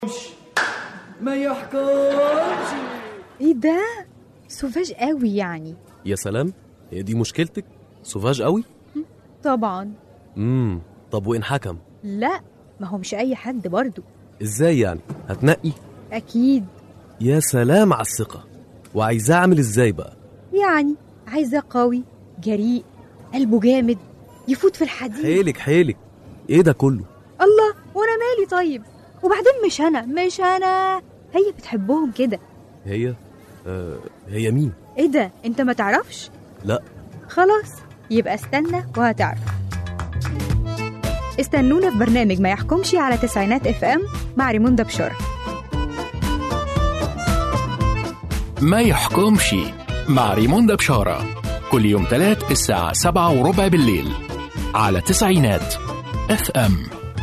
ما يحكمش ايه ده سوفاج قوي يعني يا سلام هي دي مشكلتك سوفاج قوي طبعا امم طب وان حكم لا ما هو مش اي حد برضو ازاي يعني هتنقي اكيد يا سلام على الثقه وعايزاه اعمل ازاي بقى يعني عايزاه قوي جريء قلبه جامد يفوت في الحديد حيلك حيلك ايه ده كله الله وانا مالي طيب وبعدين مش انا مش انا هي بتحبهم كده هي آه هي مين ايه ده انت ما تعرفش لا خلاص يبقى استنى وهتعرف استنونا في برنامج ما يحكمش على تسعينات اف ام مع ريموندا بشار ما يحكمش مع ريموندا بشارة كل يوم تلات الساعة سبعة وربع بالليل على تسعينات اف ام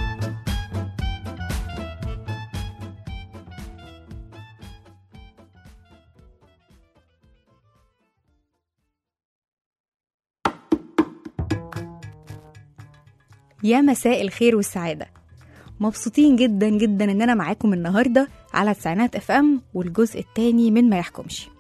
يا مساء الخير والسعادة مبسوطين جدا جدا ان انا معاكم النهاردة على تسعينات اف ام والجزء التاني من ما يحكمش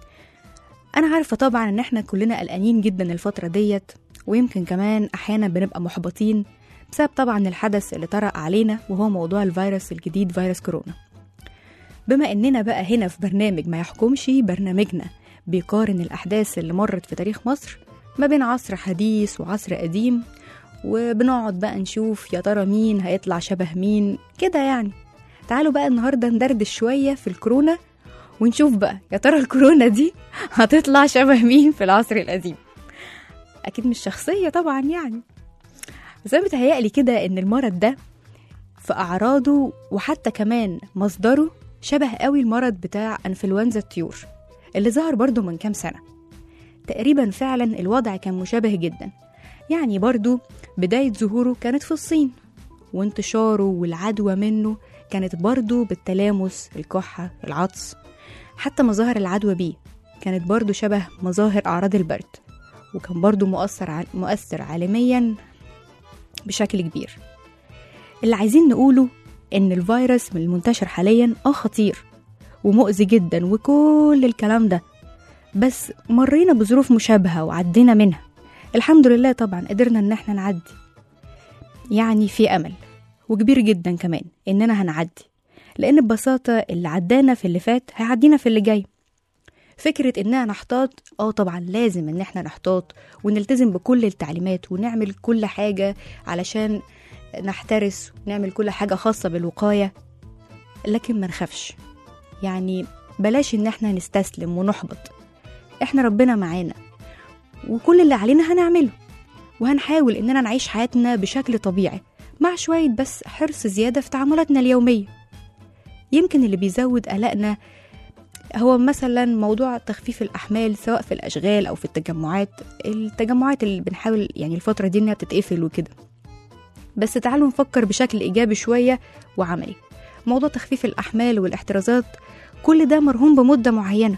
انا عارفة طبعا ان احنا كلنا قلقانين جدا الفترة ديت ويمكن كمان احيانا بنبقى محبطين بسبب طبعا الحدث اللي طرأ علينا وهو موضوع الفيروس الجديد فيروس كورونا بما اننا بقى هنا في برنامج ما يحكمش برنامجنا بيقارن الاحداث اللي مرت في تاريخ مصر ما بين عصر حديث وعصر قديم وبنقعد بقى نشوف يا ترى مين هيطلع شبه مين كده يعني تعالوا بقى النهارده ندردش شويه في الكورونا ونشوف بقى يا ترى الكورونا دي هتطلع شبه مين في العصر القديم اكيد مش شخصيه طبعا يعني بس انا بتهيألي كده ان المرض ده في اعراضه وحتى كمان مصدره شبه قوي المرض بتاع انفلونزا الطيور اللي ظهر برضه من كام سنه تقريبا فعلا الوضع كان مشابه جدا يعني برضو بداية ظهوره كانت في الصين وانتشاره والعدوى منه كانت برضو بالتلامس الكحة العطس حتى مظاهر العدوى بيه كانت برضو شبه مظاهر أعراض البرد وكان برضو مؤثر, ع... مؤثر عالميا بشكل كبير اللي عايزين نقوله إن الفيروس من المنتشر حاليا آه خطير ومؤذي جدا وكل الكلام ده بس مرينا بظروف مشابهة وعدينا منها الحمد لله طبعا قدرنا ان احنا نعدي يعني في امل وكبير جدا كمان اننا هنعدي لان ببساطة اللي عدانا في اللي فات هيعدينا في اللي جاي فكرة اننا نحتاط اه طبعا لازم ان احنا نحتاط ونلتزم بكل التعليمات ونعمل كل حاجة علشان نحترس ونعمل كل حاجة خاصة بالوقاية لكن ما نخافش يعني بلاش ان احنا نستسلم ونحبط احنا ربنا معانا وكل اللي علينا هنعمله وهنحاول إننا نعيش حياتنا بشكل طبيعي مع شوية بس حرص زيادة في تعاملاتنا اليومية يمكن اللي بيزود قلقنا هو مثلا موضوع تخفيف الأحمال سواء في الأشغال أو في التجمعات التجمعات اللي بنحاول يعني الفترة دي إنها بتتقفل وكده بس تعالوا نفكر بشكل إيجابي شوية وعملي موضوع تخفيف الأحمال والاحترازات كل ده مرهون بمدة معينة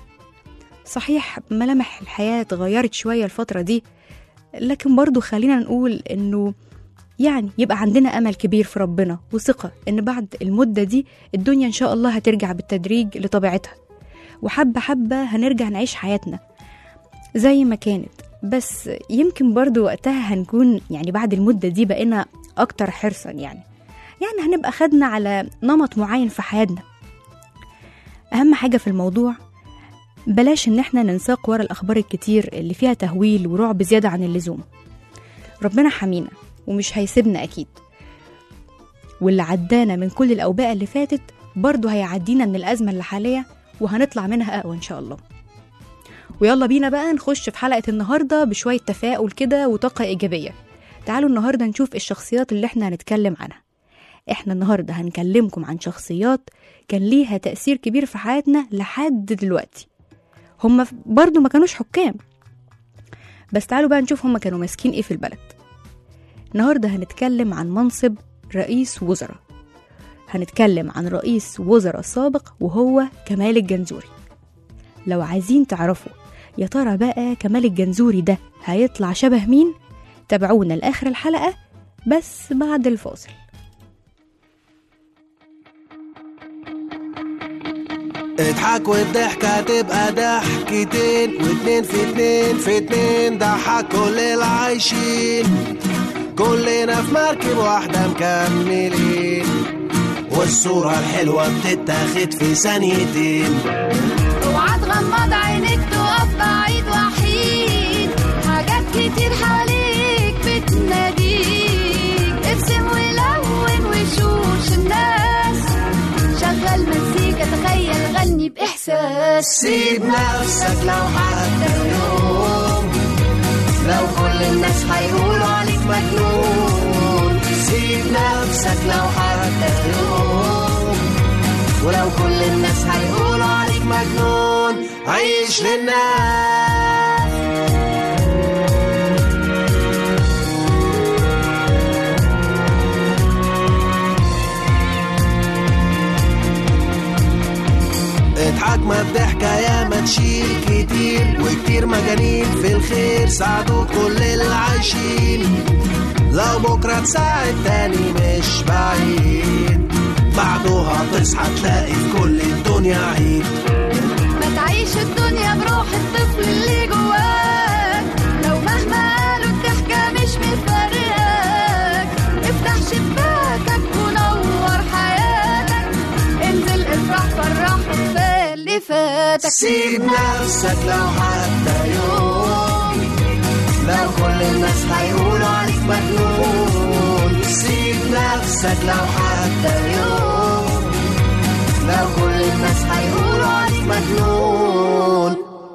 صحيح ملامح الحياة اتغيرت شوية الفترة دي لكن برضو خلينا نقول انه يعني يبقى عندنا امل كبير في ربنا وثقة ان بعد المدة دي الدنيا ان شاء الله هترجع بالتدريج لطبيعتها وحبة حبة هنرجع نعيش حياتنا زي ما كانت بس يمكن برضو وقتها هنكون يعني بعد المدة دي بقينا أكتر حرصا يعني يعني هنبقى خدنا على نمط معين في حياتنا أهم حاجة في الموضوع بلاش ان احنا ننساق ورا الاخبار الكتير اللي فيها تهويل ورعب زياده عن اللزوم ربنا حمينا ومش هيسيبنا اكيد واللي عدانا من كل الاوبئه اللي فاتت برضه هيعدينا من الازمه اللي حاليه وهنطلع منها اقوى ان شاء الله ويلا بينا بقى نخش في حلقه النهارده بشويه تفاؤل كده وطاقه ايجابيه تعالوا النهارده نشوف الشخصيات اللي احنا هنتكلم عنها احنا النهارده هنكلمكم عن شخصيات كان ليها تأثير كبير في حياتنا لحد دلوقتي هم برضو ما كانوش حكام بس تعالوا بقى نشوف هم كانوا ماسكين ايه في البلد النهارده هنتكلم عن منصب رئيس وزراء هنتكلم عن رئيس وزراء سابق وهو كمال الجنزوري لو عايزين تعرفوا يا ترى بقى كمال الجنزوري ده هيطلع شبه مين تابعونا لآخر الحلقة بس بعد الفاصل اضحك والضحكة تبقى ضحكتين واتنين في اتنين في اتنين ضحك كل العايشين كلنا في مركب واحدة مكملين والصورة الحلوة بتتاخد في ثانيتين اوعى تغمض عينيك تقف بعيد وحيد حاجات كتير حواليك بتناديك ارسم ولون وشوش الناس شغل مزيكا تخيل غني بإحساس سيب نفسك لو حتى يوم لو كل الناس هيقولوا عليك مجنون سيب نفسك لو حتى يوم ولو كل الناس هيقولوا عليك مجنون عيش للناس اضحك ما بضحكة يا ما تشيل كتير وكتير مجانين في الخير ساعدوا كل العايشين لو بكرة تساعد تاني مش بعيد بعدها تصحى تلاقي في كل الدنيا عيد ما تعيش الدنيا بروح الطفل اللي جواك لو مهما قالوا الضحكة مش مفرقاك افتح شباكك ونور حياتك انزل افرح فرح وكفاية اللي فاتك سيب نفسك لو حتى يوم لو كل الناس هيقولوا عليك مجنون سيب نفسك لو حتى يوم لو كل الناس هيقولوا عليك مجنون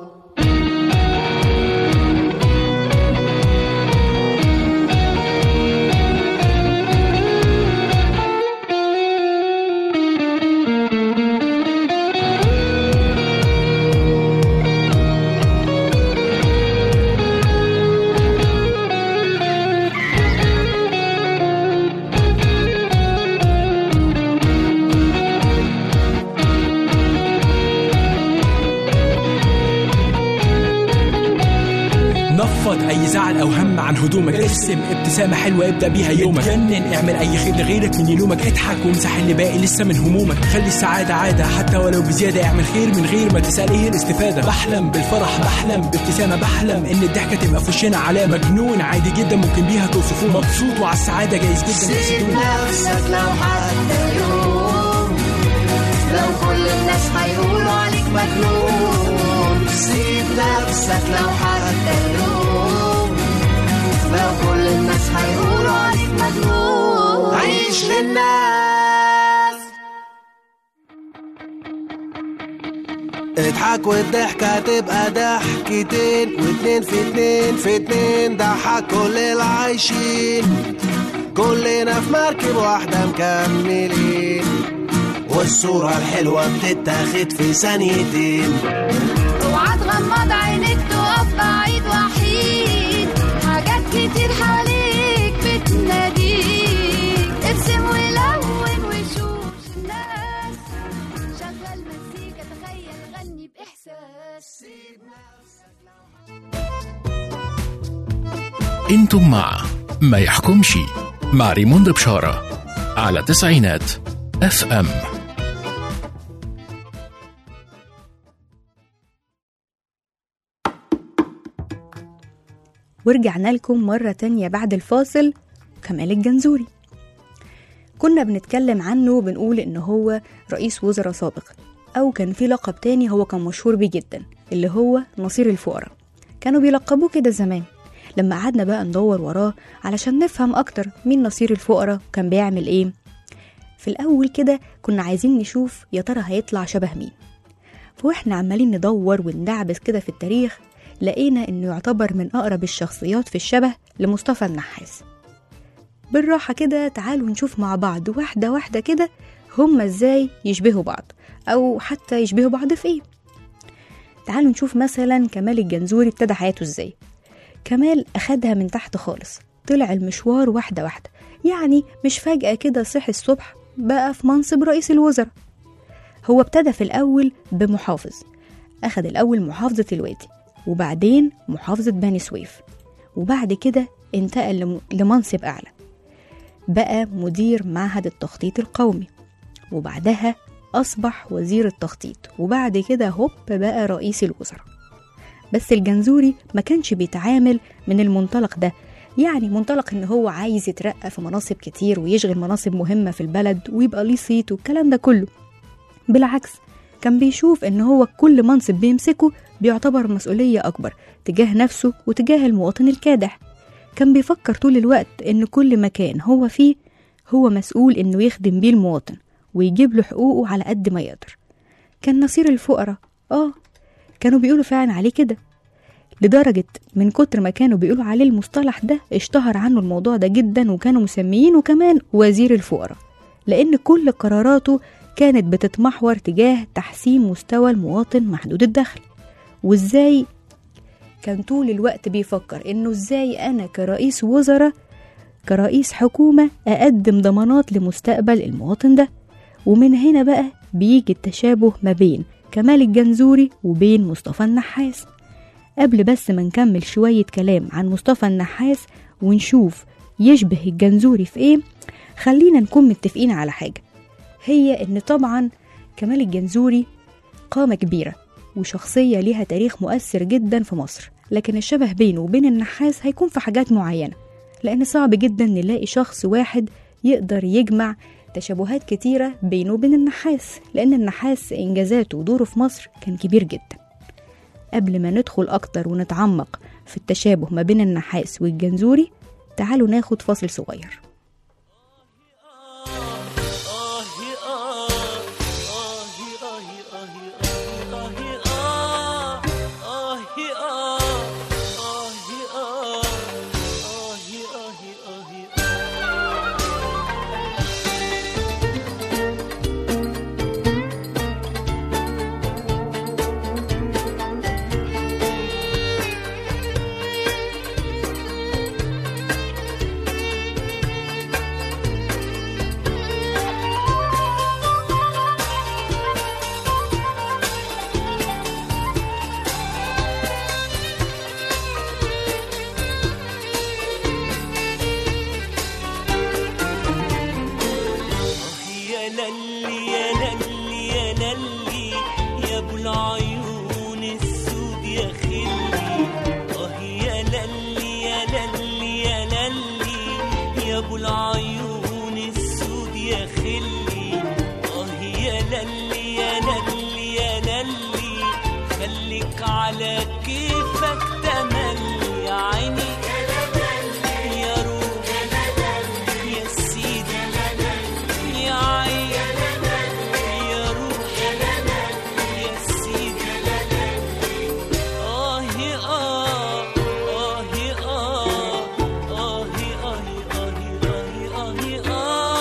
نفض اي زعل او هم عن هدومك ارسم ابتسامه حلوه ابدا بيها يومك اتجنن اعمل اي خير لغيرك من يلومك اضحك وامسح اللي باقي لسه من همومك خلي السعاده عاده حتى ولو بزياده اعمل خير من غير ما تسال ايه الاستفاده بحلم بالفرح بحلم بابتسامه بحلم ان الضحكه تبقى في وشنا علامه مجنون عادي جدا ممكن بيها توصفوه مبسوط وعلى السعاده جايز جدا سيب تحسدوه نفسك لو حتى يوم لو كل الناس هيقولوا عليك مجنون سيب نفسك لو حتى يوم لو كل الناس هيقولوا عليك مجنون عيش للناس اضحك والضحكة تبقى ضحكتين واتنين في اتنين في اتنين ضحك كل العايشين كلنا في مركب واحدة مكملين والصورة الحلوة بتتاخد في ثانيتين اوعى تغمض عينيك تقف بعيد وحيد حاجات كتير حواليك بتناديك ارسم ولون وشوش الناس شغل مزيكا تخيل غني بإحساس انتم مع ما يحكمش مع ريموند بشارة على تسعينات اف ام ورجعنا لكم مرة تانية بعد الفاصل كمال الجنزوري كنا بنتكلم عنه وبنقول إن هو رئيس وزراء سابق أو كان في لقب تاني هو كان مشهور بيه جدا اللي هو نصير الفقراء كانوا بيلقبوه كده زمان لما قعدنا بقى ندور وراه علشان نفهم أكتر مين نصير الفقراء وكان بيعمل إيه في الأول كده كنا عايزين نشوف يا ترى هيطلع شبه مين فواحنا عمالين ندور وندعبس كده في التاريخ لقينا إنه يعتبر من أقرب الشخصيات في الشبه لمصطفى النحاس بالراحة كده تعالوا نشوف مع بعض واحدة واحدة كده هما ازاي يشبهوا بعض أو حتى يشبهوا بعض في ايه تعالوا نشوف مثلا كمال الجنزوري ابتدى حياته ازاي كمال أخدها من تحت خالص طلع المشوار واحدة واحدة يعني مش فجأة كده صحي الصبح بقى في منصب رئيس الوزراء هو ابتدى في الأول بمحافظ أخد الأول محافظة الوادي وبعدين محافظة بني سويف وبعد كده انتقل لم- لمنصب أعلى بقى مدير معهد التخطيط القومي وبعدها أصبح وزير التخطيط وبعد كده هوب بقى رئيس الوزراء بس الجنزوري ما كانش بيتعامل من المنطلق ده يعني منطلق ان هو عايز يترقى في مناصب كتير ويشغل مناصب مهمة في البلد ويبقى ليه صيت والكلام ده كله بالعكس كان بيشوف ان هو كل منصب بيمسكه بيعتبر مسؤولية أكبر تجاه نفسه وتجاه المواطن الكادح كان بيفكر طول الوقت ان كل مكان هو فيه هو مسؤول انه يخدم بيه المواطن ويجيب له حقوقه على قد ما يقدر كان نصير الفقراء اه كانوا بيقولوا فعلا عليه كده لدرجة من كتر ما كانوا بيقولوا عليه المصطلح ده اشتهر عنه الموضوع ده جدا وكانوا مسميينه كمان وزير الفقراء لأن كل قراراته كانت بتتمحور تجاه تحسين مستوى المواطن محدود الدخل وازاي كان طول الوقت بيفكر انه ازاي انا كرئيس وزراء كرئيس حكومة أقدم ضمانات لمستقبل المواطن ده ومن هنا بقى بيجي التشابه ما بين كمال الجنزوري وبين مصطفى النحاس قبل بس ما نكمل شوية كلام عن مصطفى النحاس ونشوف يشبه الجنزوري في ايه خلينا نكون متفقين على حاجة هي ان طبعا كمال الجنزوري قامة كبيرة وشخصية ليها تاريخ مؤثر جدا في مصر لكن الشبه بينه وبين النحاس هيكون في حاجات معينة لأن صعب جدا نلاقي شخص واحد يقدر يجمع تشابهات كتيرة بينه وبين النحاس لأن النحاس إنجازاته ودوره في مصر كان كبير جدا قبل ما ندخل أكتر ونتعمق في التشابه ما بين النحاس والجنزوري تعالوا ناخد فاصل صغير يا للي يا للي يا للي يا ابو العيون السود يا خلي اه يا للي يا للي يا للي يا ابو العيون السود يا خلي اه يا للي يا للي يا للي خليك على كيفك تملي يا عيني يا روح يا سيدي يا عين يا روح يا سيدي آه آه آه آه آه آه آه آه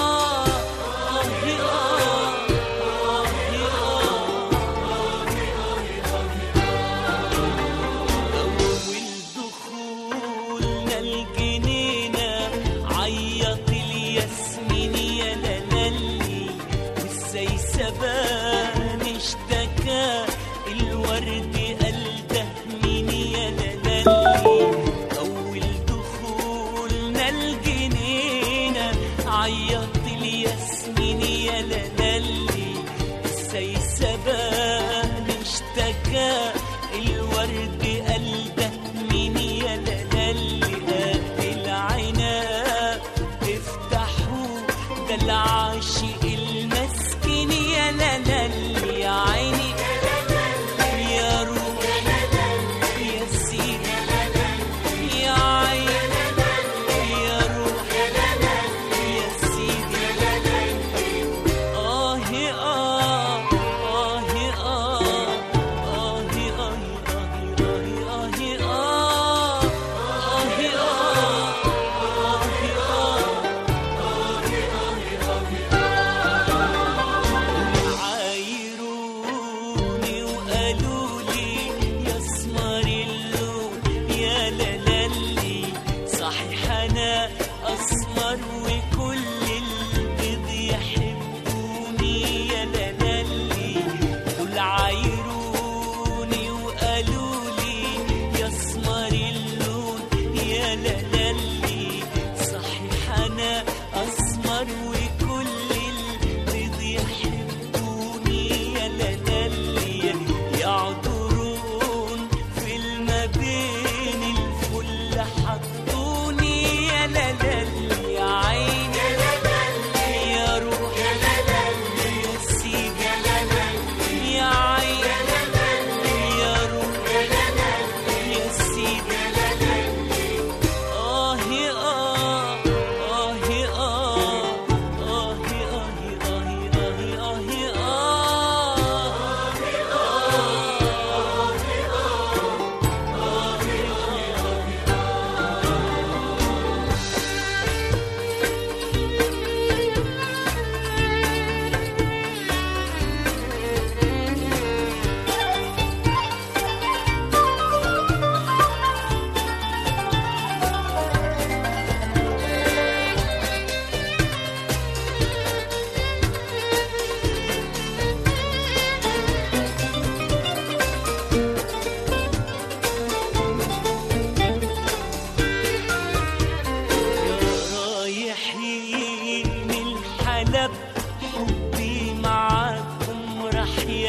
أول دخولنا الجنينة عيط الياسمين يا لالي والسيسبان اشتكى الورد قال ده مين يا لالي أول دخولنا الجنينة عيط الياسمين يا لالي السيسبان اشتكى الورد قال ده مين يا لالي هات العناب افتحوا ده العاشق المسكين يا لالي يا عيني يا روح يا سيدي يا عين يا روح يا سيدي آه آه آه آه آه آه آه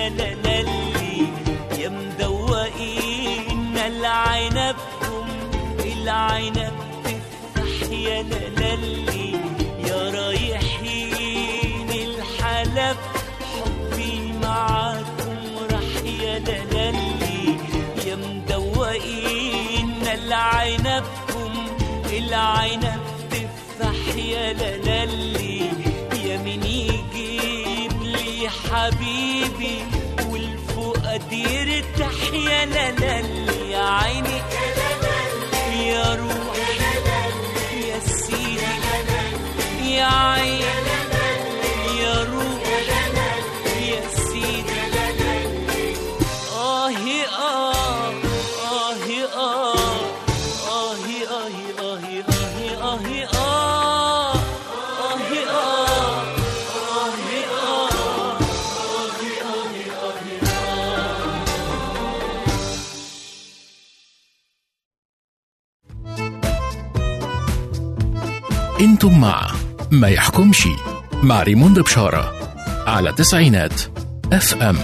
يا لالي يا مدوقين العنبكم العنب تفتح يا لالي يا رايحين الحلب حبي معاكم راح يا لالي يا مدوقين العنبكم العنب تفتح يا لالي يا مين يجيب لي حبيبي والفؤاد يرتاح يا لالي يا عيني يا روح يا سيدي يا عين يا روح يا سيدي آهي آه آهي آه آهي آهي آهي آهي آهي آه آهي آه آهي آه آهي آهي آهي آه انتم مع ما يحكمش مع ريموند بشارة على تسعينات اف ام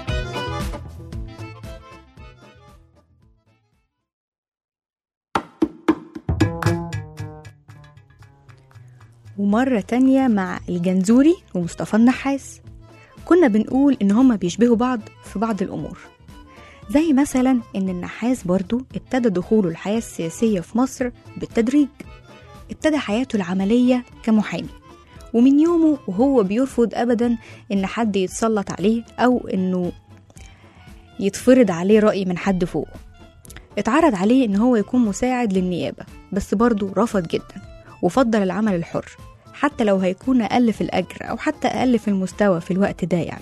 ومرة تانية مع الجنزوري ومصطفى النحاس كنا بنقول إن هما بيشبهوا بعض في بعض الأمور زي مثلا إن النحاس برضو ابتدى دخوله الحياة السياسية في مصر بالتدريج ابتدى حياته العملية كمحامي ومن يومه وهو بيرفض أبدا إن حد يتسلط عليه أو إنه يتفرض عليه رأي من حد فوقه اتعرض عليه إن هو يكون مساعد للنيابة بس برضه رفض جدا وفضل العمل الحر حتى لو هيكون أقل في الأجر أو حتى أقل في المستوى في الوقت ده يعني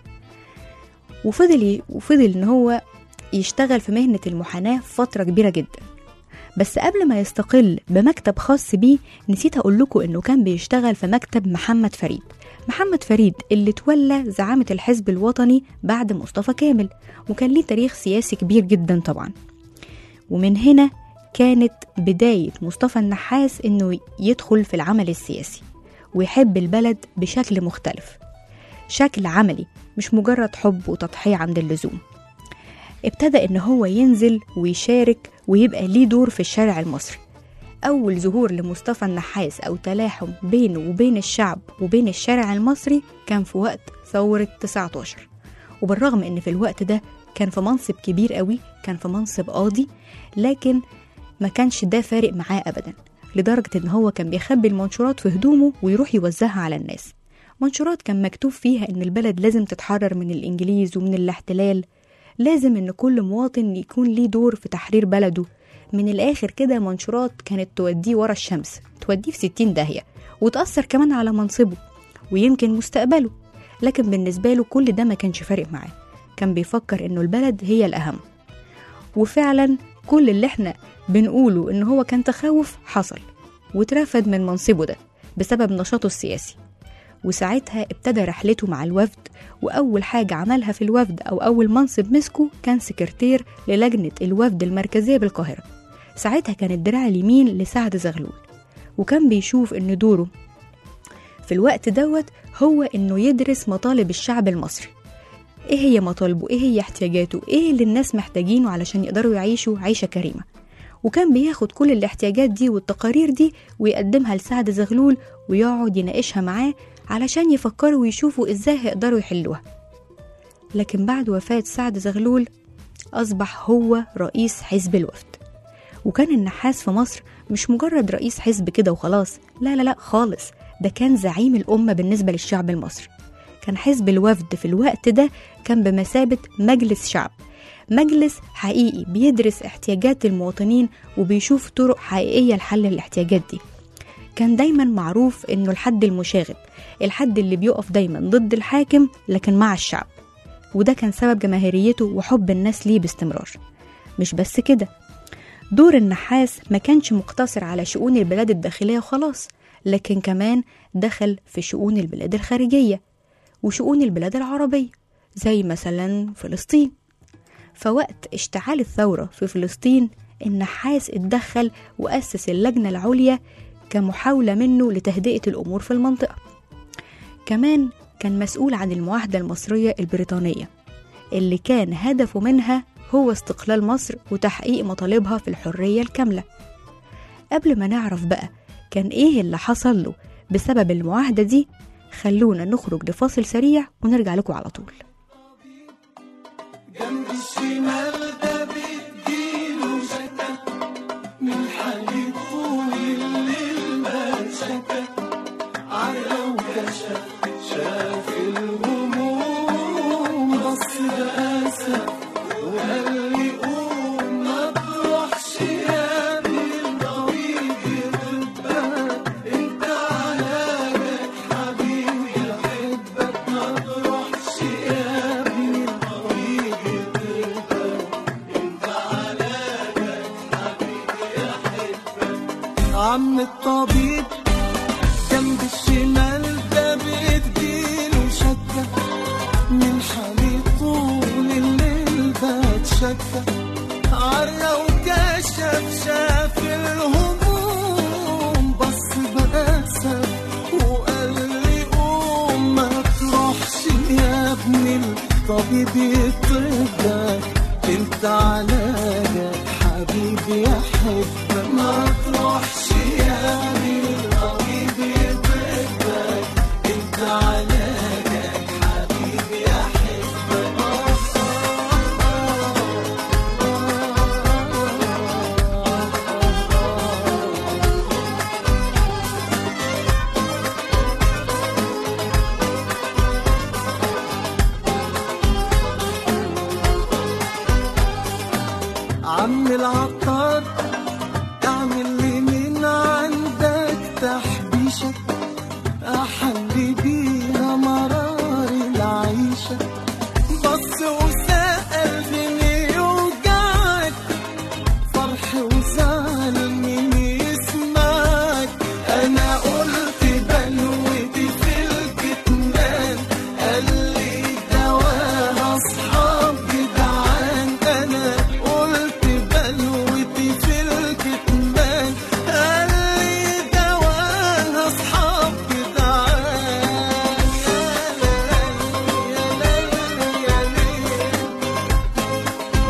وفضل وفضل إن هو يشتغل في مهنة المحاماة فترة كبيرة جدا بس قبل ما يستقل بمكتب خاص بيه نسيت أقول لكم إنه كان بيشتغل في مكتب محمد فريد محمد فريد اللي تولى زعامة الحزب الوطني بعد مصطفى كامل وكان ليه تاريخ سياسي كبير جدا طبعا ومن هنا كانت بداية مصطفى النحاس إنه يدخل في العمل السياسي ويحب البلد بشكل مختلف شكل عملي مش مجرد حب وتضحية عند اللزوم ابتدى إن هو ينزل ويشارك ويبقى ليه دور في الشارع المصري أول ظهور لمصطفى النحاس أو تلاحم بينه وبين الشعب وبين الشارع المصري كان في وقت ثورة 19 وبالرغم إن في الوقت ده كان في منصب كبير قوي كان في منصب قاضي لكن ما كانش ده فارق معاه أبدا لدرجة إن هو كان بيخبي المنشورات في هدومه ويروح يوزعها على الناس منشورات كان مكتوب فيها إن البلد لازم تتحرر من الإنجليز ومن الاحتلال لازم إن كل مواطن يكون ليه دور في تحرير بلده من الآخر كده منشورات كانت توديه ورا الشمس توديه في ستين داهية وتأثر كمان على منصبه ويمكن مستقبله لكن بالنسبة له كل ده ما كانش فارق معاه كان بيفكر إنه البلد هي الأهم وفعلا كل اللي احنا بنقوله إن هو كان تخوف حصل واترفد من منصبه ده بسبب نشاطه السياسي وساعتها ابتدى رحلته مع الوفد وأول حاجة عملها في الوفد أو أول منصب مسكه كان سكرتير للجنة الوفد المركزية بالقاهرة ساعتها كان الدراع اليمين لسعد زغلول وكان بيشوف إن دوره في الوقت دوت هو إنه يدرس مطالب الشعب المصري إيه هي مطالبه إيه هي احتياجاته إيه اللي الناس محتاجينه علشان يقدروا يعيشوا عيشة كريمة وكان بياخد كل الاحتياجات دي والتقارير دي ويقدمها لسعد زغلول ويقعد يناقشها معاه علشان يفكروا ويشوفوا ازاي هيقدروا يحلوها لكن بعد وفاة سعد زغلول أصبح هو رئيس حزب الوفد وكان النحاس في مصر مش مجرد رئيس حزب كده وخلاص لا لا لا خالص ده كان زعيم الأمة بالنسبة للشعب المصري كان حزب الوفد في الوقت ده كان بمثابة مجلس شعب مجلس حقيقي بيدرس احتياجات المواطنين وبيشوف طرق حقيقية لحل الاحتياجات دي كان دايما معروف انه الحد المشاغب الحد اللي بيقف دايما ضد الحاكم لكن مع الشعب وده كان سبب جماهيريته وحب الناس ليه باستمرار مش بس كده دور النحاس ما كانش مقتصر على شؤون البلاد الداخلية وخلاص لكن كمان دخل في شؤون البلاد الخارجية وشؤون البلاد العربية زي مثلا فلسطين فوقت اشتعال الثورة في فلسطين النحاس اتدخل وأسس اللجنة العليا كمحاولة منه لتهدئة الأمور في المنطقة كمان كان مسؤول عن المعاهدة المصرية البريطانية اللي كان هدفه منها هو استقلال مصر وتحقيق مطالبها في الحرية الكاملة قبل ما نعرف بقى كان ايه اللي حصل له بسبب المعاهدة دي خلونا نخرج لفاصل سريع ونرجع لكم على طول جنب الشمال ده بيديله شكا من حالي طول الليل ما شكا عرق وكشف شاف الهموم بص بأسف وقال لي قوم ما تروحش يا ابني الطريق يغلبك انت علاجك حبيبي احبك ما تروحش يا ابني الطريق عم الطبيب جنب الشمال ده بيديله شكة من حالي طول الليل بتشكى عرى وكشف شاف الهموم بص بأسف وقال لي قوم ما تروحش يا ابني الطبيب يطردك انت علاجك حبيبي احبك ما تروحش يا ابني الطبيب يطردك انت علاجك حبيبي عم العطار اعمل لي من عندك تحبيشة احلي بيها مرار العيشة بص وسأل فيني يوجعك فرح وزعل مين يسمعك انا قلت بلوتي في الكتمان قال لي دواها اصحاب جدعان انا قلت بلوتي في الكتمان قال لي دواها اصحاب جدعان يا ليل يا ليل يا ليل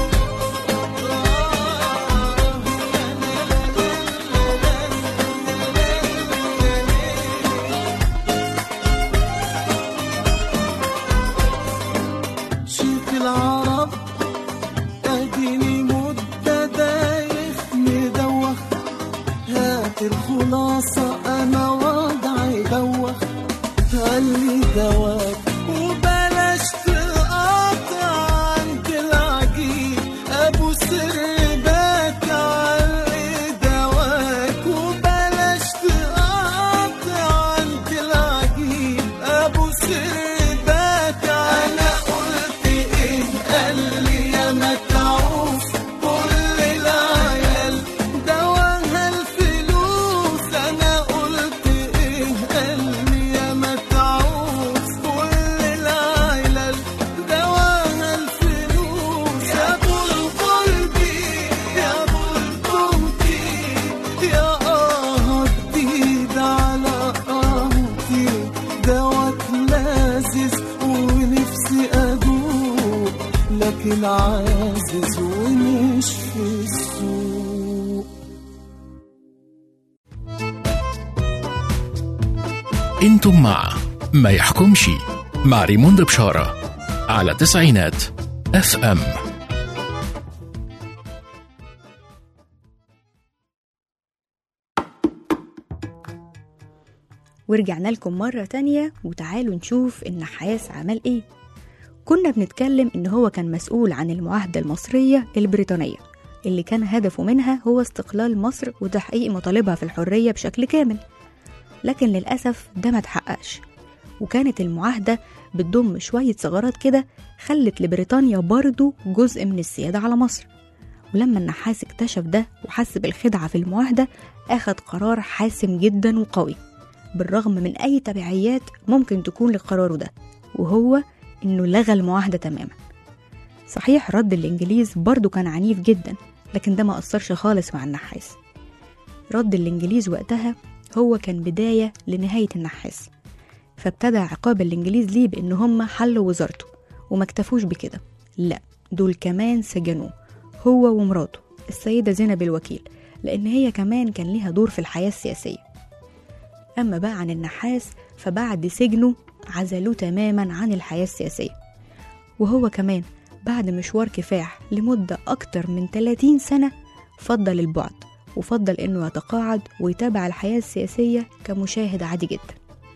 شيخ العرب اديني مدة دايخ مدوخ هات الخلاصة انا وضعي دوخ قال لي دواك وبلاش تقاطع عند العجيب ابو سر بات علي دواك وبلاش تقاطع عند العجيب ابو سر بات انا قلت ايه قال لي يا متعوف كل العيال دواها الفلوس انا قلت ايه قال لي يا متعوف كل العيال دواها الفلوس يا بلبل بي يا بلبل بي يا اه جديد على قهوتي دوت لازز ونفسي ادوق لكن عازز ومش في السوق انتم مع ما يحكمش مع ريموند بشارة على تسعينات اف ام ورجعنا لكم مرة تانية وتعالوا نشوف النحاس عمل ايه كنا بنتكلم ان هو كان مسؤول عن المعاهدة المصرية البريطانية اللي كان هدفه منها هو استقلال مصر وتحقيق مطالبها في الحرية بشكل كامل لكن للأسف ده ما تحققش وكانت المعاهدة بتضم شوية ثغرات كده خلت لبريطانيا برضو جزء من السيادة على مصر ولما النحاس اكتشف ده وحس بالخدعة في المعاهدة أخد قرار حاسم جدا وقوي بالرغم من أي تبعيات ممكن تكون لقراره ده وهو إنه لغى المعاهدة تماما صحيح رد الإنجليز برضو كان عنيف جدا لكن ده ما أثرش خالص مع النحاس رد الإنجليز وقتها هو كان بداية لنهاية النحاس فابتدى عقاب الإنجليز ليه بإن هم حلوا وزارته وما اكتفوش بكده لا دول كمان سجنوه هو ومراته السيدة زينب الوكيل لأن هي كمان كان ليها دور في الحياة السياسية أما بقى عن النحاس فبعد سجنه عزلوه تماما عن الحياة السياسية وهو كمان بعد مشوار كفاح لمدة أكتر من 30 سنة فضل البعد وفضل إنه يتقاعد ويتابع الحياة السياسية كمشاهد عادي جدا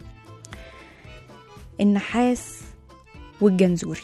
النحاس والجنزوري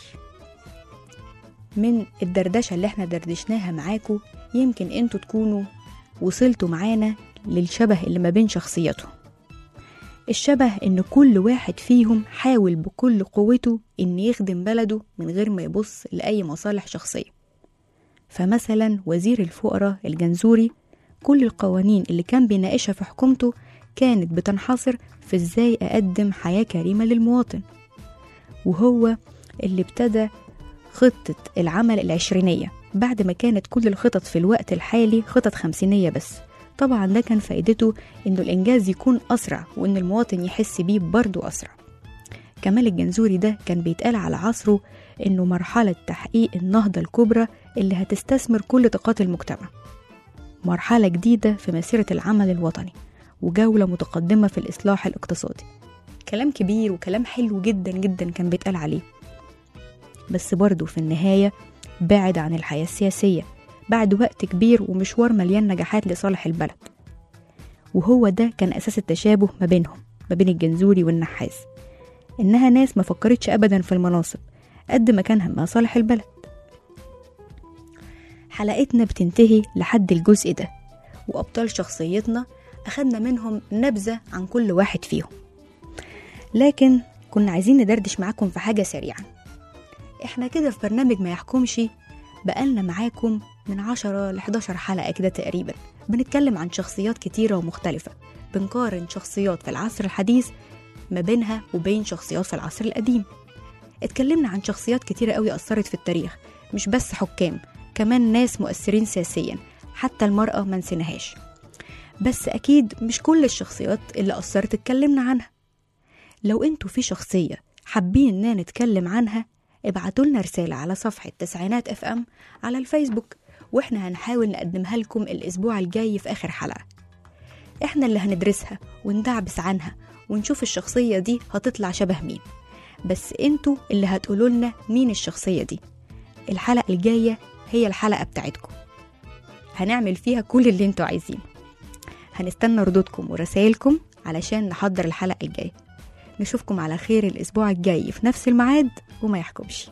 من الدردشة اللي احنا دردشناها معاكم يمكن انتوا تكونوا وصلتوا معانا للشبه اللي ما بين شخصياتهم الشبه ان كل واحد فيهم حاول بكل قوته ان يخدم بلده من غير ما يبص لأي مصالح شخصية فمثلا وزير الفقراء الجنزوري كل القوانين اللي كان بيناقشها في حكومته كانت بتنحصر في ازاي اقدم حياة كريمة للمواطن وهو اللي ابتدى خطة العمل العشرينية بعد ما كانت كل الخطط في الوقت الحالي خطط خمسينية بس طبعا ده كان فائدته انه الانجاز يكون اسرع وان المواطن يحس بيه برضه اسرع كمال الجنزوري ده كان بيتقال على عصره انه مرحلة تحقيق النهضة الكبرى اللي هتستثمر كل طاقات المجتمع مرحلة جديدة في مسيرة العمل الوطني وجولة متقدمة في الإصلاح الاقتصادي كلام كبير وكلام حلو جدا جدا كان بيتقال عليه بس برضه في النهاية بعد عن الحياة السياسية بعد وقت كبير ومشوار مليان نجاحات لصالح البلد وهو ده كان أساس التشابه ما بينهم ما بين الجنزوري والنحاس إنها ناس ما فكرتش أبدا في المناصب قد ما كان همها صالح البلد حلقتنا بتنتهي لحد الجزء ده وأبطال شخصيتنا أخدنا منهم نبذة عن كل واحد فيهم لكن كنا عايزين ندردش معاكم في حاجة سريعا احنا كده في برنامج ما يحكمش بقالنا معاكم من 10 ل 11 حلقة كده تقريبا بنتكلم عن شخصيات كتيرة ومختلفة بنقارن شخصيات في العصر الحديث ما بينها وبين شخصيات في العصر القديم اتكلمنا عن شخصيات كتيرة قوي أثرت في التاريخ مش بس حكام كمان ناس مؤثرين سياسيا حتى المرأة ما نسيناهاش بس أكيد مش كل الشخصيات اللي أثرت اتكلمنا عنها لو انتوا في شخصية حابين اننا نتكلم عنها ابعتوا لنا رسالة على صفحة تسعينات اف ام على الفيسبوك واحنا هنحاول نقدمها لكم الاسبوع الجاي في اخر حلقة احنا اللي هندرسها وندعبس عنها ونشوف الشخصية دي هتطلع شبه مين بس انتوا اللي هتقولوا لنا مين الشخصية دي الحلقة الجاية هي الحلقة بتاعتكم هنعمل فيها كل اللي انتوا عايزينه هنستنى ردودكم ورسائلكم علشان نحضر الحلقة الجاية نشوفكم على خير الأسبوع الجاي في نفس الميعاد وما يحكمش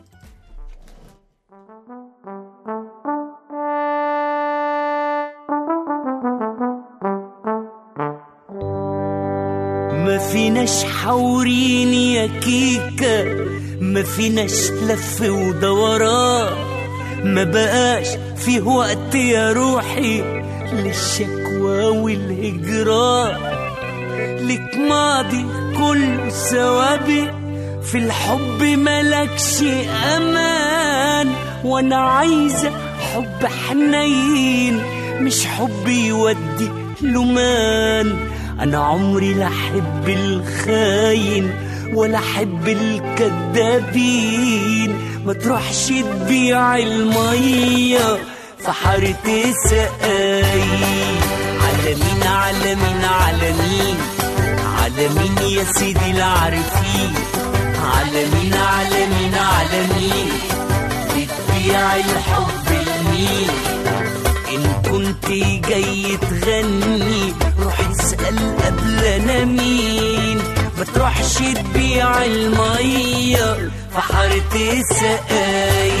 ما فيناش حورين يا كيكة ما فيناش لف ودوران ما بقاش فيه وقت يا روحي للشكوى والهجران لك ماضي كله سوابق في الحب ملكش امان وانا عايزه حب حنين مش حب يودي لمان انا عمري لا احب الخاين ولا احب الكدابين ما تروحش تبيع الميه في حارة سقاي على مين على مين على مين على مين يا سيدي العارفين على مين على مين على مين بتبيع الحب لمين ان كنت جاي تغني روح اسأل قبل انا مين ما تروحش تبيع المية في حارة السقاي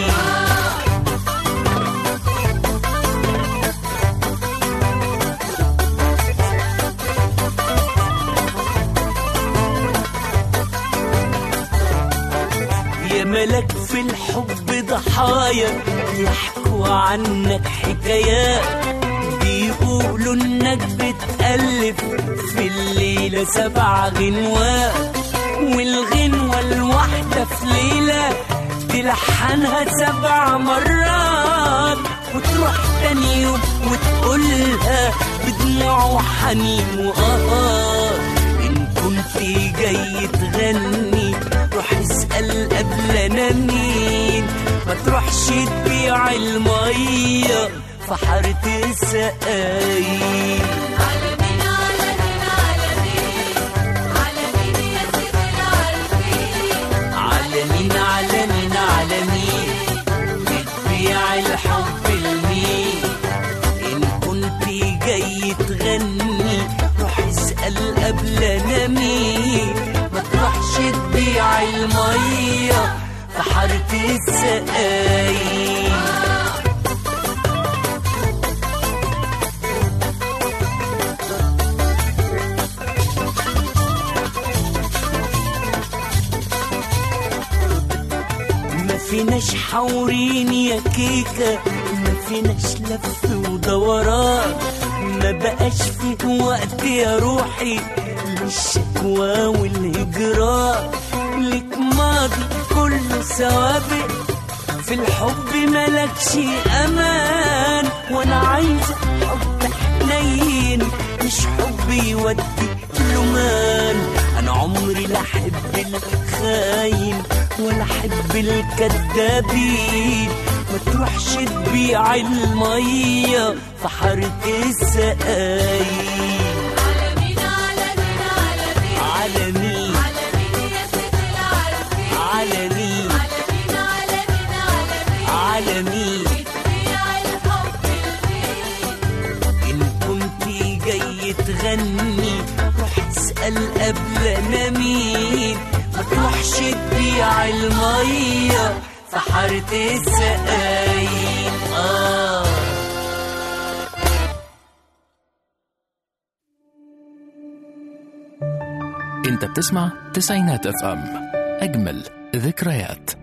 يا ملك في الحب ضحايا يحكوا عنك حكايات بيقولوا انك بتألف في الليلة سبع غنوات والغنوة الواحدة في ليلة تلحنها سبع مرات وتروح تاني يوم وتقولها بدموع وحنين وآه إن كنت جاي تغني روح اسأل قبل أنا مين ما تروحش تبيع المية في حارة السقايين على مين على مين على مين على مين يا سيد العارفين على مين على مين على مين بتبيع الحب لمين إن كنت جاي تغني روح اسأل قبل أنا مين ما تروحش تبيع المية في حارة السقايين ما فيناش حورين يا كيكة ما فيناش لف ودوران ما بقاش فيه وقت يا روحي للشكوى والهجران لك ماضي كله سوابق في الحب ملكش امان وانا عايزه حب حنين مش حب يودي لمان انا عمري لا احب الخاين ولا احب الكدابين ما تروحش تبيع الميه في حاره السقايين على مين على مين على مين على مين على مين يا سيد العارفين على مين على مين على مين على مين على مين بتبيع الحب لمين إن كنت جاي تغني روح اسأل قبل أنا مين ما تروحش تبيع المية في حارة السقايين آه انت بتسمع تسعينات اف ام اجمل ذكريات